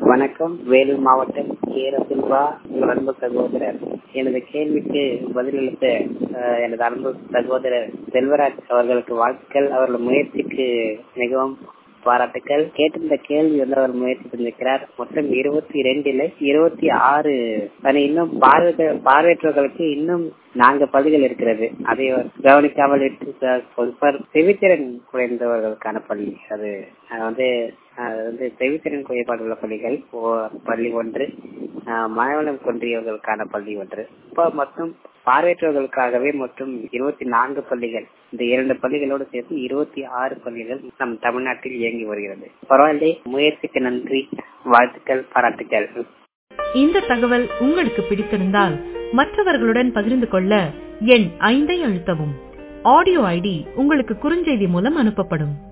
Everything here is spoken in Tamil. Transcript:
வணக்கம் வேலூர் மாவட்டம் கேரசில்வா உங்கள் அன்பு சகோதரர் எனது கேள்விக்கு பதிலளித்த அஹ், எனது அன்பு சகோதரர் செல்வராஜ் அவர்களுக்கு வாழ்த்துக்கள் அவர்கள் முயற்சிக்கு மிகவும் பாராட்டுக்கள் கேட்டிருந்த கேள்வி வந்து அவர் முயற்சி செஞ்சிருக்கிறார் மொத்தம் இருபத்தி இரண்டுல இருபத்தி ஆறு அது இன்னும் பார்வை பார்வையற்றவர்களுக்கு இன்னும் நான்கு பள்ளிகள் இருக்கிறது அதை கவனிக்காமல் விட்டு ச- சொல்பார் செவித்திறன் குறைந்தவர்களுக்கான பள்ளி அது அது வந்து அது வந்து செவித்திறன் குறைபாடு உள்ள பள்ளிகள் ஓ- பள்ளி ஒன்று ஆஹ் மனவளம் குன்றியவர்களுக்கான பள்ளி ஒன்று இப்போ மொத்தம் பார்வையற்றவர்களுக்காகவே மொத்தம் இருபத்தி நான்கு பள்ளிகள் இந்த இரண்டு பள்ளிகளோடு சேர்த்து இருபத்தி ஆறு பள்ளிகள் நம் தமிழ்நாட்டில் இயங்கி வருகிறது பரவாயில்லை முயற்சிக்கு நன்றி வாழ்த்துக்கள் பாராட்டுக்கள் இந்த தகவல் உங்களுக்கு பிடித்திருந்தால் மற்றவர்களுடன் பகிர்ந்து கொள்ள எண் ஐந்தை அழுத்தவும் ஆடியோ ஐடி உங்களுக்கு குறுஞ்செய்தி மூலம் அனுப்பப்படும்